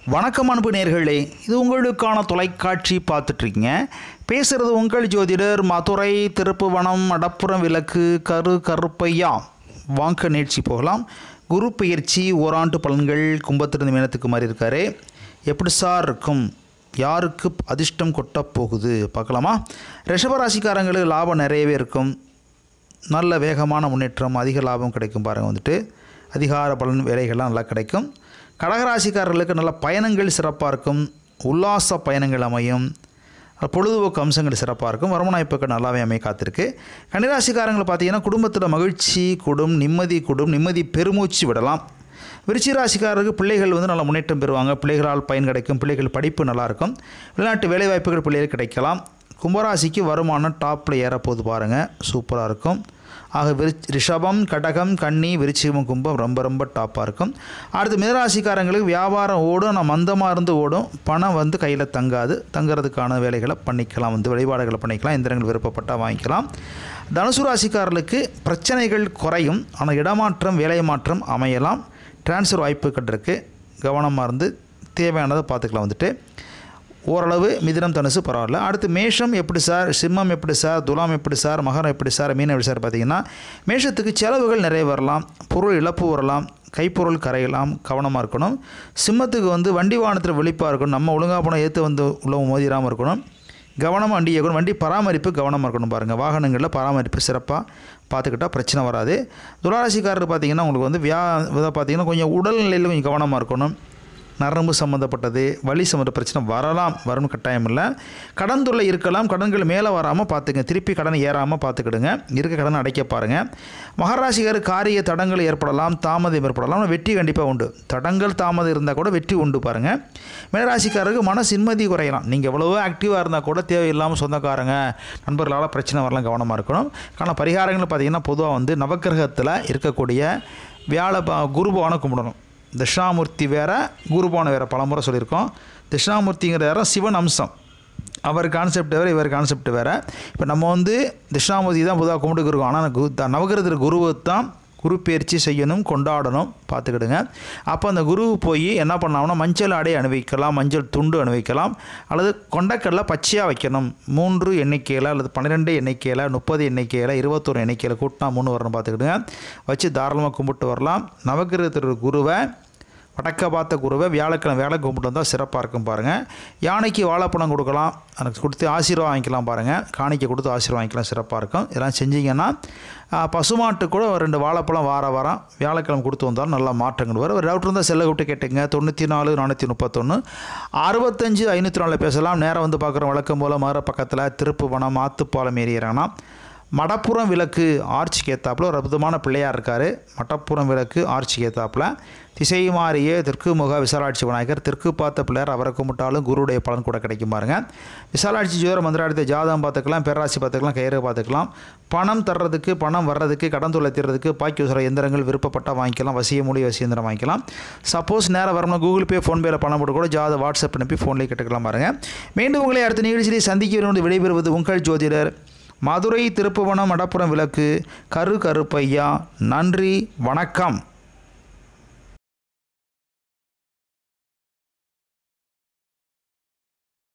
வணக்கம் அன்பு நேர்களே இது உங்களுக்கான தொலைக்காட்சி பார்த்துட்ருக்கீங்க பேசுகிறது உங்கள் ஜோதிடர் மதுரை திருப்புவனம் மடப்புறம் விளக்கு கரு கருப்பையா வாங்க நிகழ்ச்சி போகலாம் குரு பயிற்சி ஓராண்டு பலன்கள் கும்பத்திருந்து மீனத்துக்கு மாதிரி இருக்காரு எப்படி சார் இருக்கும் யாருக்கு அதிர்ஷ்டம் கொட்டப் போகுது பார்க்கலாமா ரிஷபராசிக்காரங்களுக்கு லாபம் நிறையவே இருக்கும் நல்ல வேகமான முன்னேற்றம் அதிக லாபம் கிடைக்கும் பாருங்கள் வந்துட்டு அதிகார பலன் வேலைகள்லாம் நல்லா கிடைக்கும் கடகராசிக்காரர்களுக்கு நல்ல பயணங்கள் சிறப்பாக இருக்கும் உல்லாச பயணங்கள் அமையும் பொழுதுபோக்கு அம்சங்கள் சிறப்பாக இருக்கும் வருமான வாய்ப்புகள் நல்லாவே அமைய காத்திருக்கு கன்னிராசிக்காரங்களை பார்த்தீங்கன்னா குடும்பத்தில் மகிழ்ச்சி கூடும் நிம்மதி கூடும் நிம்மதி பெருமூச்சு விடலாம் விருச்சிக ராசிக்காரருக்கு பிள்ளைகள் வந்து நல்ல முன்னேற்றம் பெறுவாங்க பிள்ளைகளால் பயன் கிடைக்கும் பிள்ளைகள் படிப்பு நல்லாயிருக்கும் வெளிநாட்டு வேலைவாய்ப்புகள் பிள்ளைகள் கிடைக்கலாம் கும்பராசிக்கு வருமானம் டாப்பில் ஏறப்போகுது பாருங்கள் சூப்பராக இருக்கும் ஆக விரு ரிஷபம் கடகம் கன்னி விருச்சிகம் கும்பம் ரொம்ப ரொம்ப டாப்பாக இருக்கும் அடுத்து மிதராசிக்காரங்களுக்கு வியாபாரம் ஓடும் ஆனால் மந்தமாக இருந்து ஓடும் பணம் வந்து கையில் தங்காது தங்குறதுக்கான வேலைகளை பண்ணிக்கலாம் வந்து வழிபாடுகளை பண்ணிக்கலாம் எந்திரங்கள் விருப்பப்பட்டால் வாங்கிக்கலாம் தனுசு ராசிக்காரர்களுக்கு பிரச்சனைகள் குறையும் ஆனால் இடமாற்றம் வேலை மாற்றம் அமையலாம் டிரான்ஸ்ஃபர் வாய்ப்புகள் இருக்குது கவனமாக இருந்து தேவையானதை பார்த்துக்கலாம் வந்துட்டு ஓரளவு மிதினம் தனுசு பரவாயில்ல அடுத்து மேஷம் எப்படி சார் சிம்மம் எப்படி சார் துலாம் எப்படி சார் மகரம் எப்படி சார் மீனம் எப்படி சார் பார்த்தீங்கன்னா மேஷத்துக்கு செலவுகள் நிறைய வரலாம் பொருள் இழப்பு வரலாம் கைப்பொருள் கரையலாம் கவனமாக இருக்கணும் சிம்மத்துக்கு வந்து வண்டி வாகனத்தில் விழிப்பாக இருக்கணும் நம்ம ஒழுங்காக போனால் ஏற்று வந்து உள்ள மோதிராமல் இருக்கணும் கவனமாக வண்டி இயக்கணும் வண்டி பராமரிப்பு கவனமாக இருக்கணும் பாருங்கள் வாகனங்களில் பராமரிப்பு சிறப்பாக பார்த்துக்கிட்டால் பிரச்சனை வராது துளாராசிக்காரர் பார்த்தீங்கன்னா உங்களுக்கு வந்து வியா இதை பார்த்தீங்கன்னா கொஞ்சம் உடல்நிலையில் கொஞ்சம் கவனமாக இருக்கணும் நரம்பு சம்மந்தப்பட்டது வலி சம்மந்த பிரச்சனை வரலாம் வரும் கட்டாயம் இல்லை கடன் தொல்லை இருக்கலாம் கடன்கள் மேலே வராமல் பார்த்துங்க திருப்பி கடன் ஏறாமல் பார்த்துக்கிடுங்க இருக்க கடன் அடைக்க பாருங்கள் மகராசிகர் காரிய தடங்கள் ஏற்படலாம் தாமதம் ஏற்படலாம் ஆனால் வெற்றி கண்டிப்பாக உண்டு தடங்கள் தாமதம் இருந்தால் கூட வெற்றி உண்டு பாருங்கள் மேலராசிக்காரருக்கு மன சின்மதி குறையலாம் நீங்கள் எவ்வளவோ ஆக்டிவாக இருந்தால் கூட தேவையில்லாமல் சொந்தக்காரங்க நண்பர்களால் பிரச்சனை வரலாம் கவனமாக இருக்கணும் ஆனால் பரிகாரங்கள் பார்த்திங்கன்னா பொதுவாக வந்து நவக்கிரகத்தில் இருக்கக்கூடிய வியாழ குருபவனை கும்பிடணும் தட்சிணாமூர்த்தி வேற குருபான வேறு பலமுறை சொல்லியிருக்கோம் தட்சிணாமூர்த்திங்கிற வேற சிவன் அம்சம் அவர் கான்செப்ட் வேறு இவர் கான்செப்ட் வேறு இப்போ நம்ம வந்து தட்சிணாமூர்த்தி தான் பொதுவாக கும்பிட்டுருக்கோம் ஆனால் கு நவகிரகத்தில் குருவை தான் குரு பயிற்சி செய்யணும் கொண்டாடணும் பார்த்துக்கிடுங்க அப்போ அந்த குரு போய் என்ன பண்ணாங்கன்னா மஞ்சள் ஆடை அணிவிக்கலாம் மஞ்சள் துண்டு அணிவிக்கலாம் அல்லது கொண்டக்கடலை பச்சையாக வைக்கணும் மூன்று எண்ணிக்கையில் அல்லது பன்னிரெண்டு எண்ணிக்கையில் முப்பது எண்ணிக்கையில் இருபத்தொரு எண்ணிக்கையில் கூட்டினா மூணு வரணும் பார்த்துக்கிடுங்க வச்சு தாராளமாக கும்பிட்டு வரலாம் நவகிரகத்தில் குருவை வடக்க பார்த்த குருவை வியாழக்கிழமை வேலை கும்பிட்டு வந்தால் சிறப்பாக இருக்கும் பாருங்கள் யானைக்கு வாழைப்பழம் கொடுக்கலாம் எனக்கு கொடுத்து ஆசீர்வாதம் வாங்கிக்கலாம் பாருங்கள் காணிக்கை கொடுத்து ஆசீர்வாதம் வாங்கிக்கலாம் சிறப்பாக இருக்கும் இதெல்லாம் செஞ்சிங்கன்னா பசுமாட்டு கூட ஒரு ரெண்டு வாழைப்பழம் வார வாரம் வியாழக்கிழமை கொடுத்து வந்தாலும் நல்லா மாற்றங்கள் வரும் ஒரு டவுட் இருந்தால் செல்லை விட்டு கேட்டுங்க தொண்ணூற்றி நாலு நானூற்றி முப்பத்தொன்று அறுபத்தஞ்சு ஐநூற்றி நாலு பேசலாம் நேரம் வந்து பார்க்குற வழக்கம் போல் மதுரை பக்கத்தில் திருப்புவனம் ஆத்துப்பாலம் ஏறிடுறாங்கன்னா மடப்புறம் விளக்கு ஆர்ச்சிக்கு ஏத்தாப்பில் ஒரு அற்புதமான பிள்ளையார் இருக்கார் மடப்புறம் விளக்கு ஆர்ச்சிக்கு ஏத்தாப்பில் திசை மாறிய தெற்கு முக விசாலாட்சி விநாயகர் தெற்கு பார்த்த பிள்ளையார் அவரை கும்பிட்டாலும் குருடைய பலன் கூட கிடைக்கும் பாருங்க விசாலாட்சி ஜோதிர மந்திராடித்த ஜாதகம் பார்த்துக்கலாம் பேராசி பார்த்துக்கலாம் கயிறு பார்த்துக்கலாம் பணம் தர்றதுக்கு பணம் வர்றதுக்கு கடன் தொல்லை தீர்றதுக்கு பாக்கி உசர எந்திரங்கள் விருப்பப்பட்டால் வாங்கிக்கலாம் வசிய மொழி வசியந்திரம் வாங்கிக்கலாம் சப்போஸ் நேரம் வரணும் கூகுள் பே ஃபோன்பேயில் பணம் போட்டு கூட ஜாத வாட்ஸ்அப் அனுப்பி ஃபோன்லேயே கேட்டுக்கலாம் பாருங்க மீண்டும் உங்களை அடுத்த நிகழ்ச்சியில் சந்திக்க விடைபெறுவது உங்கள் ஜோதிடர் மதுரை திருப்புவனம் மடப்புறம் விளக்கு கரு கருப்பையா நன்றி வணக்கம்